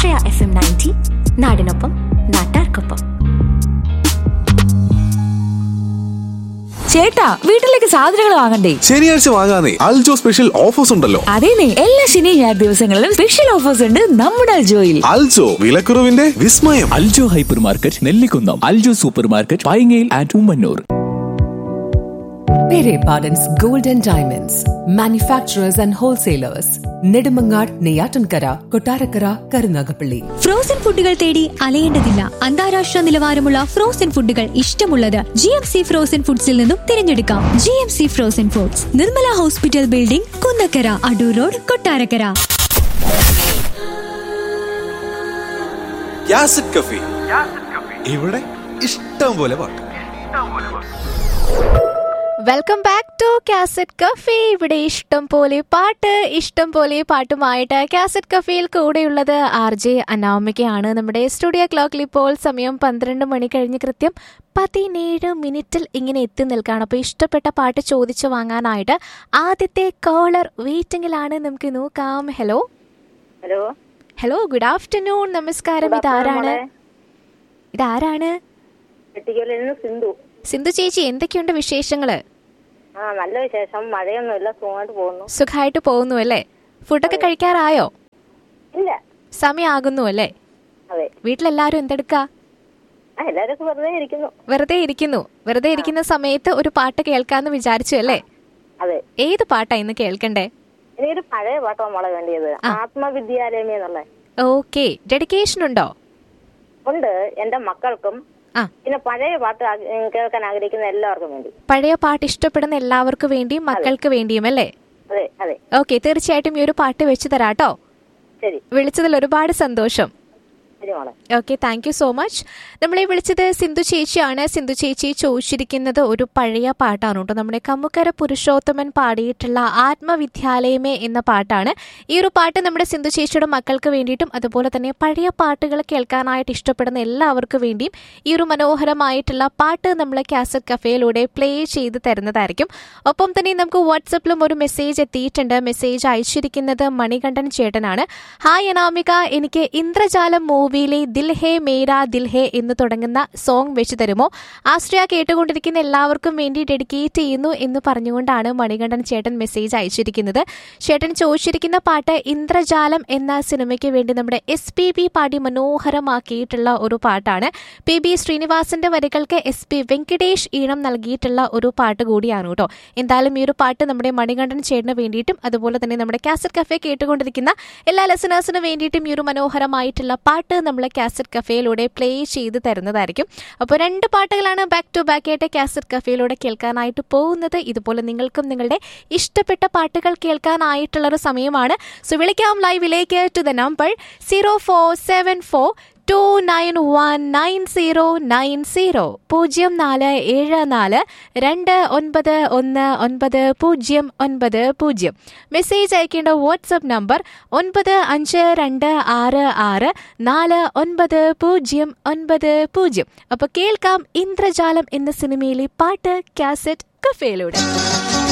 ആശ്രയ F M ninety നാടിനൊപ്പം നാട്ടാർക്കൊപ്പം ചേട്ടാ വീട്ടിലേക്ക് സാധനങ്ങൾ വാങ്ങണ്ടേ ശനിയാഴ്ച വാങ്ങാനേ അൽജോ സ്പെഷ്യൽ ഓഫേഴ്സ് ഉണ്ടല്ലോ അതേനെ എല്ലാ ശനി ഞായർ ദിവസങ്ങളിലും സ്പെഷ്യൽ ഓഫേഴ്സ് ഉണ്ട് നമ്മുടെ അൽജോയിൽ അൽജോ വിലക്കുറവിന്റെ വിസ്മയം Aljo hyper market Nellikunnam Aljo super market പൈങ്ങയിൽ and Ummannoor Pere Pardon's Gold and Diamonds, manufacturers and wholesalers, Nedumangad, Neyatankara, Kotarakara, Karunagapalli. Frozen ഫുഡുകൾ തേടി അലയേണ്ടതില്ല അന്താരാഷ്ട്ര നിലവാരമുള്ള ഫ്രോസൺ ഫുഡുകൾ ഇഷ്ടമുള്ളത് ജി എം സി ഫ്രോസൺ ഫുഡ്സിൽ നിന്നും തിരഞ്ഞെടുക്കാം G M C frozen foods Nirmala hospital building Kunnakkara Adoor road Kottarakkara യാസിഡ് കഫി ഇവിടെ ഇഷ്ടം പോലെ പാട്ട് welcome back to cassette cafe ഇവിടെ ഇഷ്ടം പോലെ പാട്ട് ഇഷ്ടം പോലെ പാട്ടുമായിട്ട് കാസറ്റ് കഫേയിൽ കൂടെയുള്ളത് ആർ ജെ അനാമികയാണ് നമ്മുടെ സ്റ്റുഡിയോ ക്ലോക്കിൽ ഇപ്പോൾ സമയം പന്ത്രണ്ട് മണി കഴിഞ്ഞ് കൃത്യം പതിനേഴ് മിനിറ്റിൽ ഇങ്ങനെ എത്തി നിൽക്കുകയാണ് അപ്പോൾ ഇഷ്ടപ്പെട്ട പാട്ട് ചോദിച്ചു വാങ്ങാനായിട്ട് ആദ്യത്തെ കോളർ വെയിറ്റിംഗിലാണ് നമുക്ക് നോക്കാം hello hello hello good afternoon നമസ്കാരം Good afternoon, ഇതാരാണ് മോളെ. ഇതാരാണ് വെട്ടിക്കലിൽ നിന്ന് സിന്ധു സിന്ധു ചേച്ചി എന്തൊക്കെയുണ്ട് വിശേഷങ്ങള് ആ നല്ല വിശേഷം മഴയൊന്നുമില്ല സുഖമായിട്ട് പോകുന്നു സുഖമായിട്ട് പോകുന്നു അല്ലേ ഫുഡൊക്കെ കഴിക്കാറായോ ഇല്ല സമയമാകുന്നു അല്ലേ അതെ വീട്ടിലെല്ലാരും എന്തെടുക്കാ ആ എല്ലാവരും വെറുതെ ഇരിക്കുന്നു വെറുതെ ഇരിക്കുന്നു വെറുതെ ഇരിക്കുന്ന സമയത്ത് ഒരു പാട്ട് കേൾക്കാന്ന് വിചാരിച്ചു അല്ലേ അതെ ഏത് പാട്ടാ ഇന്ന് കേൾക്കണ്ടേ എനിക്കൊരു പഴയ പാട്ടാണ് മോളെ വേണ്ടിയത് ആത്മവിദ്യാലയമേ എന്നുള്ള ഓക്കെ ഡെഡിക്കേഷൻ ഉണ്ടോ ഉണ്ട് എന്റെ മക്കൾക്കും ആ പിന്നെ പഴയ പാട്ട് ആഗ്ര- ഉം, കേൾക്കാൻ ആഗ്രഹിക്കുന്ന എല്ലാവർക്കും വേണ്ടി പഴയ പാട്ട് ഇഷ്ടപ്പെടുന്ന എല്ലാവർക്കും വേണ്ടിയും മക്കൾക്ക് വേണ്ടിയും അല്ലേ അതെ അതെ ഓക്കെ തീർച്ചയായിട്ടും ഈ ഒരു പാട്ട് വെച്ച് തരാട്ടോ ശരി വിളിച്ചതിൽ ഒരുപാട് സന്തോഷം ശരി മോളെ okay thank you so much നമ്മളെ വിളിച്ചത് സിന്ധു ചേച്ചിയാണ് സിന്ധു ചേച്ചി ചോദിച്ചിരിക്കുന്നത് ഒരു പഴയ പാട്ടാണ് കേട്ടോ നമ്മുടെ കമ്മുക്കര പുരുഷോത്തമൻ പാടിയിട്ടുള്ള ആത്മവിദ്യാലയമേ എന്ന പാട്ടാണ് ഈ ഒരു പാട്ട് നമ്മുടെ സിന്ധു ചേച്ചിയുടെ മക്കൾക്ക് വേണ്ടിയിട്ടും അതുപോലെ തന്നെ പഴയ പാട്ടുകൾ കേൾക്കാനായിട്ട് ഇഷ്ടപ്പെടുന്ന എല്ലാവർക്കും വേണ്ടിയും ഈ ഒരു മനോഹരമായിട്ടുള്ള പാട്ട് നമ്മൾ കാസറ്റ് കഫേയിലൂടെ പ്ലേ ചെയ്ത് തരുന്നതായിരിക്കും ഒപ്പം തന്നെ നമുക്ക് വാട്സപ്പിലും ഒരു മെസ്സേജ് എത്തിയിട്ടുണ്ട് മെസ്സേജ് അയച്ചിരിക്കുന്നത് മണികണ്ഠൻ ചേട്ടനാണ് ഹായ് അനാമിക എനിക്ക് ഇന്ദ്രജാലം മൂവിയിലെ ദിൽ ഹേ മേരാ ദിൽ ഹേ എന്ന് തുടങ്ങുന്ന സോങ് വെച്ച് തരുമോ ആശ്രയ കേട്ടുകൊണ്ടിരിക്കുന്ന എല്ലാവർക്കും വേണ്ടി ഡെഡിക്കേറ്റ് ചെയ്യുന്നു എന്ന് പറഞ്ഞുകൊണ്ടാണ് മണികണ്ഠൻ ചേട്ടൻ മെസ്സേജ് അയച്ചിരിക്കുന്നത് ചേട്ടൻ ചോദിച്ചിരിക്കുന്ന പാട്ട് ഇന്ദ്രജാലം എന്ന സിനിമയ്ക്ക് വേണ്ടി നമ്മുടെ എസ് പി ബി പാടി മനോഹരമാക്കിയിട്ടുള്ള ഒരു പാട്ടാണ് പി ബി ശ്രീനിവാസന്റെ വരികൾക്ക് എസ് പി വെങ്കടേഷ് ഈണം നൽകിയിട്ടുള്ള ഒരു പാട്ട് കൂടിയാണ് കേട്ടോ എന്തായാലും ഈ ഒരു പാട്ട് നമ്മുടെ മണികണ്ഠൻ ചേട്ടന് വേണ്ടിയിട്ടും അതുപോലെ തന്നെ നമ്മുടെ കാസറ്റ് കഫേ കേട്ടുകൊണ്ടിരിക്കുന്ന എല്ലാ ലെസണേഴ്സിനും വേണ്ടിയിട്ടും ഈ ഒരു മനോഹരമായിട്ടുള്ള പാട്ട് നമ്മൾ കാസറ്റ് കഫേയിലൂടെ പ്ലേ ചെയ്ത് തരുന്നതായിരിക്കും അപ്പോൾ രണ്ട് പാട്ടുകളാണ് ബാക്ക് ടു ബാക്ക് ആയിട്ട് കാസറ്റ് കഫേയിലൂടെ കേൾക്കാനായിട്ട് പോകുന്നത് ഇതുപോലെ നിങ്ങൾക്കും നിങ്ങളുടെ ഇഷ്ടപ്പെട്ട പാട്ടുകൾ കേൾക്കാനായിട്ടുള്ള ഒരു സമയമാണ് സോ വിളിക്കാം ലൈവിലേക്ക് to the number zero four seven four two nine one nine zero nine zero പൂജ്യം നാല് ഏഴ് നാല് രണ്ട് ഒൻപത് ഒന്ന് ഒൻപത് പൂജ്യം ഒൻപത് പൂജ്യം മെസ്സേജ് അയക്കേണ്ട വാട്സപ്പ് നമ്പർ ഒൻപത് അഞ്ച് രണ്ട് ആറ് ആറ് നാല് ഒൻപത് പൂജ്യം ഒൻപത് പൂജ്യം അപ്പോൾ കേൾക്കാം ഇന്ദ്രജാലം എന്ന സിനിമയിലെ പാട്ട് കാസറ്റ് കഫേയിലൂടെ